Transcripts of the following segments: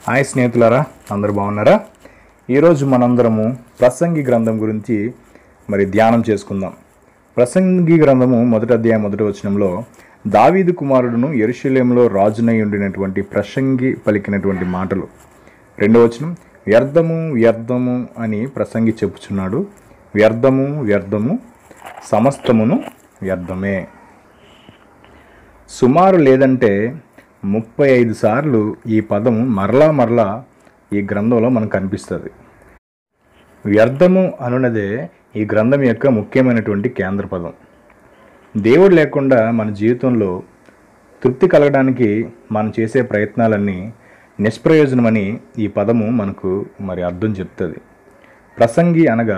hi స్నేహితులారా అందరు బాగున్నారా ఈరోజు మనందరము ప్రసంగి గ్రంథం గురించి మరి ధ్యానం చేసుకుందాం ప్రసంగి గ్రంథము మొదటి అధ్యాయం మొదటి వచనంలో దావీదు కుమారుడును ఎరుషలేంలో రాజునై ఉండినటువంటి ప్రసంగి పలికినటువంటి మాటలు రెండో వచనం వ్యర్థము వ్యర్థము అని ప్రసంగి చెప్పుచున్నాడు వ్యర్థము వ్యర్థము సమస్తమును వ్యర్థమే సుమారు లేదంటే ముప్పై ఐదు సార్లు ఈ పదం మరలా మరలా ఈ గ్రంథంలో మనకు కనిపిస్తుంది వ్యర్థము అనున్నదే ఈ గ్రంథం యొక్క ముఖ్యమైనటువంటి కేంద్ర పదం దేవుడు లేకుండా మన జీవితంలో తృప్తి కలగడానికి మనం చేసే ప్రయత్నాలన్నీ నిష్ప్రయోజనమని ఈ పదము మనకు మరి అర్థం చెప్తుంది ప్రసంగి అనగా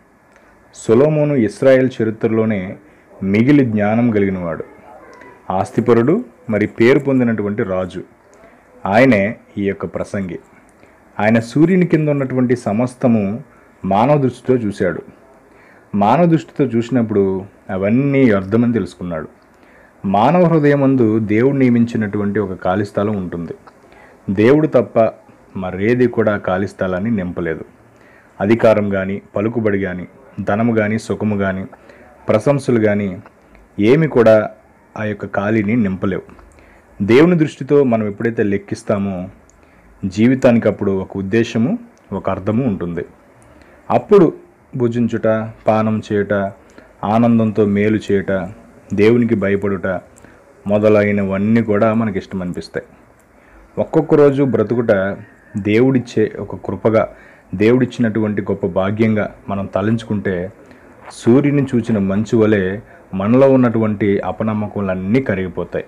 సొలోమోను ఇస్రాయేల్ చరిత్రలోనే మిగిలి జ్ఞానం కలిగినవాడు ఆస్తిపరుడు మరి పేరు పొందినటువంటి రాజు ఆయనే ఈ యొక్క ప్రసంగి ఆయన సూర్యుని కింద ఉన్నటువంటి సమస్తము మానవ దృష్టితో చూశాడు మానవ దృష్టితో చూసినప్పుడు అవన్నీ అర్థమని తెలుసుకున్నాడు మానవ హృదయమందు దేవుడు నియమించినటువంటి ఒక ఖాళీ స్థలం ఉంటుంది దేవుడు తప్ప మరేది కూడా ఖాళీ స్థలాన్ని నింపలేదు అధికారం కానీ పలుకుబడి కానీ ధనము కానీ సుఖము కానీ ప్రశంసలు కానీ ఏమి కూడా ఆ యొక్క ఖాళీని నింపలేవు దేవుని దృష్టితో మనం ఎప్పుడైతే లెక్కిస్తామో జీవితానికి అప్పుడు ఒక ఉద్దేశము ఒక అర్థము ఉంటుంది అప్పుడు భుజించుట పానం చేయుట ఆనందంతో మేలు చేయుట దేవునికి భయపడుట మొదలైనవన్నీ కూడా మనకి ఇష్టం అనిపిస్తాయి ఒక్కొక్క రోజు బ్రతుకుట దేవుడిచ్చే ఒక కృపగా దేవుడిచ్చినటువంటి గొప్ప భాగ్యంగా మనం తలంచుకుంటే సూర్యుని చూచిన మంచు వలె మనలో ఉన్నటువంటి అపనమ్మకాలన్నీ కరిగిపోతాయి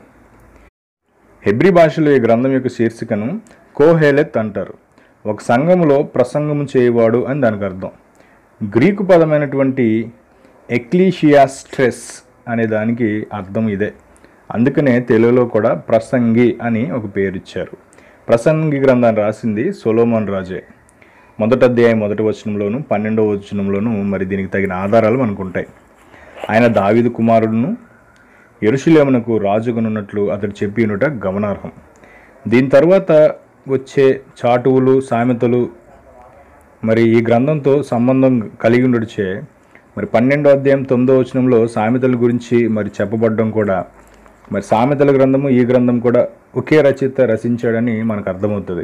హెబ్రి భాషలో ఈ గ్రంథం యొక్క శీర్షికను కోహేలెత్ అంటారు ఒక సంఘములో ప్రసంగము చేయవాడు అని దానికి అర్థం గ్రీకు పదమైనటువంటి ఎక్లీషియాస్ట్రెస్ అనే దానికి అర్థం ఇదే అందుకనే తెలుగులో కూడా ప్రసంగి అని ఒక పేరు ఇచ్చారు ప్రసంగి గ్రంథాన్ని రాసింది సొలోమోన్ రాజే మొదటి అధ్యాయం మొదటి వచనంలోను పన్నెండవ వచనంలోను మరి దీనికి తగిన ఆధారాలు మనకు ఉంటాయి ఆయన దావీదు కుమారుడును ఎరుషులేమునకు రాజుగనున్నట్లు అతడు చెప్పినట గమనార్హం దీని తర్వాత వచ్చే చాటువులు సామెతలు మరి ఈ గ్రంథంతో సంబంధం కలిగి ఉండడిచే మరి పన్నెండో అధ్యాయం తొమ్మిదో వచనంలో సామెతల గురించి మరి చెప్పబడడం కూడా మరి సామెతల గ్రంథము ఈ గ్రంథం కూడా ఒకే రచయిత రచించాడని మనకు అర్థమవుతుంది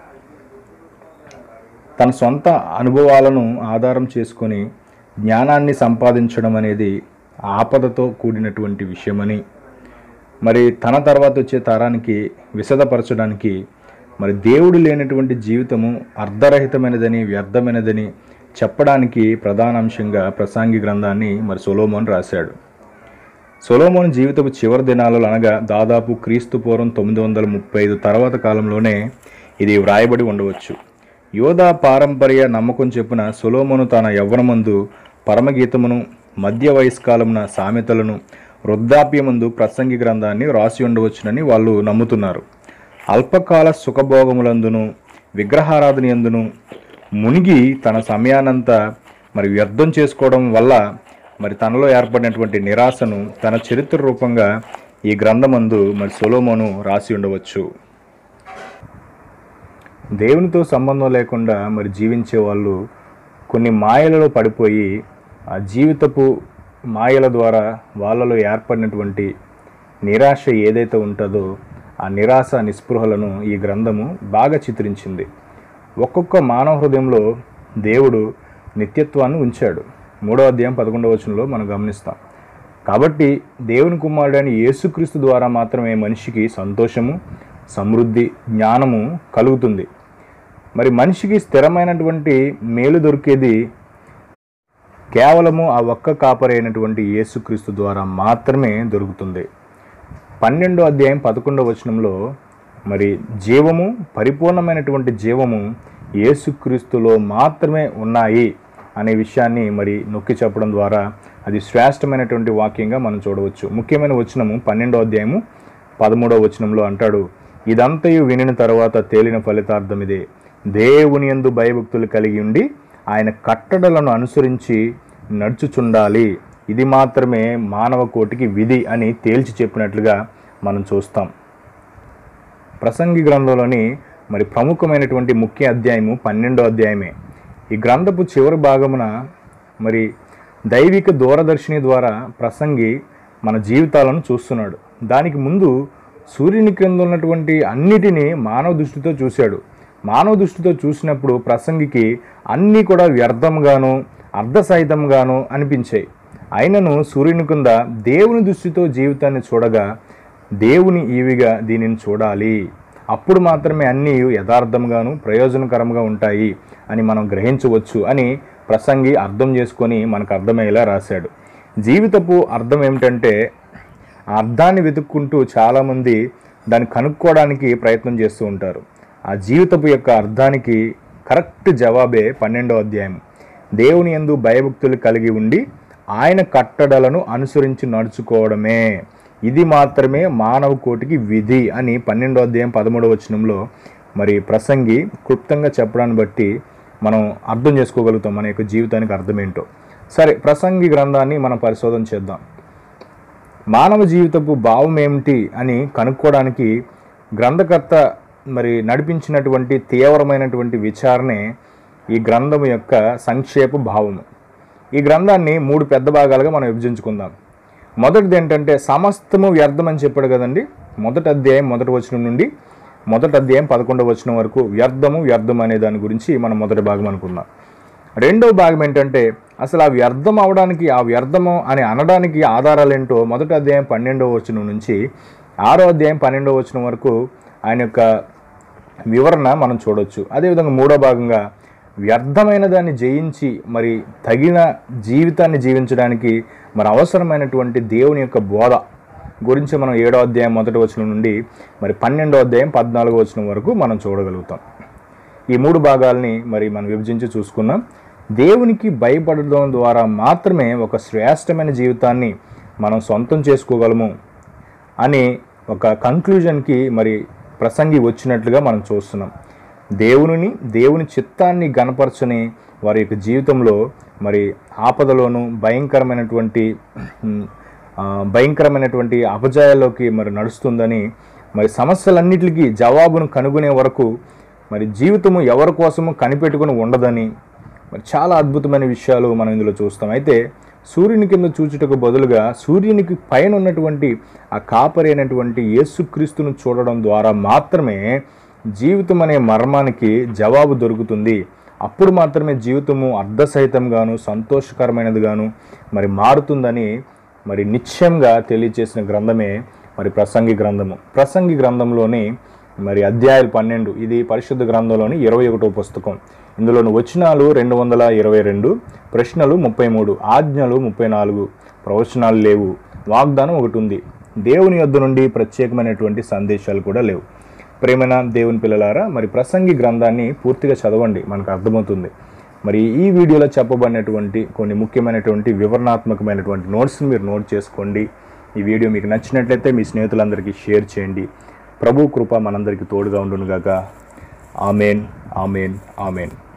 తన సొంత అనుభవాలను ఆధారం చేసుకొని జ్ఞానాన్ని సంపాదించడం అనేది ఆపదతో కూడినటువంటి విషయమని మరి తన తర్వాత వచ్చే తరానికి విశదపరచడానికి మరి దేవుడు లేనటువంటి జీవితము అర్ధరహితమైనదని వ్యర్థమైనదని చెప్పడానికి ప్రధాన అంశంగా ప్రసంగి గ్రంథాన్ని మరి సొలోమోన్ రాశాడు సొలోమోన్ జీవితపు చివరి దినాలలో అనగా దాదాపు క్రీస్తు పూర్వం తొమ్మిది వందల ముప్పై ఐదు తర్వాత కాలంలోనే ఇది వ్రాయబడి ఉండవచ్చు యోధా పారంపర్య నమ్మకం చెప్పున సొలోమోను తన యవ్వనమందు పరమగీతమును మధ్య వయస్కాలమున సామెతలను వృద్ధాప్యమందు ప్రసంగి గ్రంథాన్ని రాసి ఉండవచ్చునని వాళ్ళు నమ్ముతున్నారు అల్పకాల సుఖభోగములందును విగ్రహారాధన ఎందును మునిగి తన సమయానంతా మరి వ్యర్థం చేసుకోవడం వల్ల మరి తనలో ఏర్పడినటువంటి నిరాశను తన చరిత్ర రూపంగా ఈ గ్రంథమందు మరి సొలోమోను రాసి ఉండవచ్చు దేవునితో సంబంధం లేకుండా మరి జీవించే వాళ్ళు కొన్ని మాయలలో పడిపోయి ఆ జీవితపు మాయల ద్వారా వాళ్ళలో ఏర్పడినటువంటి నిరాశ ఏదైతే ఉంటుందో ఆ నిరాశ నిస్పృహలను ఈ గ్రంథము బాగా చిత్రించింది ఒక్కొక్క మానవ హృదయంలో దేవుడు నిత్యత్వాన్ని ఉంచాడు మూడో అధ్యాయం పదకొండవ వచనంలో మనం గమనిస్తాం కాబట్టి దేవుని కుమారుడైన యేసుక్రీస్తు ద్వారా మాత్రమే మనిషికి సంతోషము సమృద్ధి జ్ఞానము కలుగుతుంది మరి మనిషికి స్థిరమైనటువంటి మేలు దొరికేది కేవలము ఆ ఒక్క కాపరైనటువంటి యేసుక్రీస్తు ద్వారా మాత్రమే దొరుకుతుంది పన్నెండో అధ్యాయం పదకొండవ వచనంలో మరి జీవము పరిపూర్ణమైనటువంటి జీవము యేసుక్రీస్తులో మాత్రమే ఉన్నాయి అనే విషయాన్ని మరి నొక్కి చెప్పడం ద్వారా అది శ్రేష్టమైనటువంటి వాక్యంగా మనం చూడవచ్చు ముఖ్యమైన వచనము పన్నెండో అధ్యాయము పదమూడవ వచనంలో అంటాడు ఇదంతయు వినిన తర్వాత తేలిన ఫలితార్థం ఇదే దేవుని యందు భయభక్తులు కలిగి ఉండి ఆయన కట్టడలను అనుసరించి నడుచుచుండాలి ఇది మాత్రమే మానవ కోటికి విధి అని తేల్చి చెప్పినట్లుగా మనం చూస్తాం ప్రసంగి గ్రంథంలోని మరి ప్రముఖమైనటువంటి ముఖ్య అధ్యాయము పన్నెండో అధ్యాయమే ఈ గ్రంథపు చివరి భాగమున మరి దైవిక దూరదర్శిని ద్వారా ప్రసంగి మన జీవితాలను చూస్తున్నాడు దానికి ముందు సూర్యుని క్రింద ఉన్నటువంటి అన్నిటినీ మానవ దృష్టితో చూశాడు మానవ దృష్టితో చూసినప్పుడు ప్రసంగికి అన్నీ కూడా వ్యర్థంగాను అర్ధసహితంగాను అనిపించాయి అయినను సూర్యుని కింద దేవుని దృష్టితో జీవితాన్ని చూడగా దేవుని ఈవిగా దీనిని చూడాలి అప్పుడు మాత్రమే అన్నీ యథార్థంగాను ప్రయోజనకరంగా ఉంటాయి అని మనం గ్రహించవచ్చు అని ప్రసంగి అర్థం చేసుకొని మనకు అర్థమయ్యేలా రాశాడు జీవితపు అర్థం ఏమిటంటే ఆ అర్థాన్ని వెతుక్కుంటూ చాలామంది దాన్ని కనుక్కోవడానికి ప్రయత్నం చేస్తూ ఉంటారు ఆ జీవితపు యొక్క అర్థానికి కరెక్ట్ జవాబే పన్నెండో అధ్యాయం దేవుని యందు భయభక్తులు కలిగి ఉండి ఆయన కట్టడలను అనుసరించి నడుచుకోవడమే ఇది మాత్రమే మానవ కోటికి విధి అని పన్నెండో అధ్యాయం పదమూడవ వచనంలో మరి ప్రసంగి క్లుప్తంగా చెప్పడాన్ని బట్టి మనం అర్థం చేసుకోగలుగుతాం మన యొక్క జీవితానికి అర్థమేంటో సరే ప్రసంగి గ్రంథాన్ని మనం పరిశోధన చేద్దాం మానవ జీవితపు భావం ఏమిటి అని కనుక్కోవడానికి గ్రంథకర్త మరి నడిపించినటువంటి తీవ్రమైనటువంటి విచారణే ఈ గ్రంథము యొక్క సంక్షేప భావము ఈ గ్రంథాన్ని మూడు పెద్ద భాగాలుగా మనం విభజించుకుందాం మొదటిది ఏంటంటే సమస్తము వ్యర్థం అని చెప్పాడు కదండి మొదటి అధ్యాయం మొదటి వచనం నుండి మొదటి అధ్యాయం పదకొండవ వచనం వరకు వ్యర్థము వ్యర్థం అనే దాని గురించి మనం మొదటి భాగం అనుకుందాం రెండో భాగం ఏంటంటే అసలు ఆ వ్యర్థం అవడానికి ఆ వ్యర్థము అని అనడానికి ఆధారాలు ఏంటో మొదటి అధ్యాయం పన్నెండవ వచనం నుంచి ఆరో అధ్యాయం పన్నెండవ వచనం వరకు ఆయన యొక్క వివరణ మనం చూడొచ్చు అదేవిధంగా మూడో భాగంగా వ్యర్థమైన దాన్ని జయించి మరి తగిన జీవితాన్ని జీవించడానికి మరి అవసరమైనటువంటి దేవుని యొక్క బోధ గురించి మనం ఏడో అధ్యాయం మొదటి వచనం నుండి మరి పన్నెండో అధ్యాయం పద్నాలుగో వచనం వరకు మనం చూడగలుగుతాం ఈ మూడు భాగాల్ని మరి మనం విభజించి చూసుకున్నాం దేవునికి భయపడడం ద్వారా మాత్రమే ఒక శ్రేష్టమైన జీవితాన్ని మనం సొంతం చేసుకోగలము అని ఒక కంక్లూజన్కి మరి ప్రసంగి వచ్చినట్లుగా మనం చూస్తున్నాం దేవునిని దేవుని చిత్తాన్ని గనపరచని వారి యొక్క జీవితంలో మరి ఆపదలోను భయంకరమైనటువంటి ఉమ్, ఆ, భయంకరమైనటువంటి అపజయాల్లోకి మరి నడుస్తుందని మరి సమస్యలన్నిటికీ జవాబును కనుగొనే వరకు మరి జీవితము ఎవరి కోసము కనిపెట్టుకుని ఉండదని మరి చాలా అద్భుతమైన విషయాలు మనం ఇందులో చూస్తాం అయితే సూర్యుని కింద చూచుటకు బదులుగా సూర్యునికి పైన ఉన్నటువంటి ఆ కాపరి అయినటువంటి యేసుక్రీస్తును చూడడం ద్వారా మాత్రమే జీవితం అనే మర్మానికి జవాబు దొరుకుతుంది అప్పుడు మాత్రమే జీవితము అర్ధసహితంగాను సంతోషకరమైనదిగాను మరి మారుతుందని మరి నిశ్చయంగా తెలియచేసిన గ్రంథమే మరి ప్రసంగి గ్రంథము ప్రసంగి గ్రంథంలోని మరి అధ్యాయాలు పన్నెండు ఇది పరిశుద్ధ గ్రంథంలోని ఇరవై ఒకటో పుస్తకం ఇందులోని వచనాలు రెండు వందల ఇరవై రెండు ప్రశ్నలు ముప్పై మూడు ఆజ్ఞలు ముప్పై నాలుగు ప్రవచనాలు లేవు వాగ్దానం ఒకటి ఉంది దేవుని యొద్ద నుండి ప్రత్యేకమైనటువంటి సందేశాలు కూడా లేవు ప్రేమైన దేవుని పిల్లలారా మరి ప్రసంగి గ్రంథాన్ని పూర్తిగా చదవండి మనకు అర్థమవుతుంది మరి ఈ వీడియోలో చెప్పబడినటువంటి కొన్ని ముఖ్యమైనటువంటి వివరణాత్మకమైనటువంటి నోట్స్ని మీరు నోట్ చేసుకోండి ఈ వీడియో మీకు నచ్చినట్లయితే మీ స్నేహితులందరికీ షేర్ చేయండి ప్రభు కృప మనందరికీ తోడుగా ఉండునుగాక ఆమెన్ ఆమెన్ ఆమెన్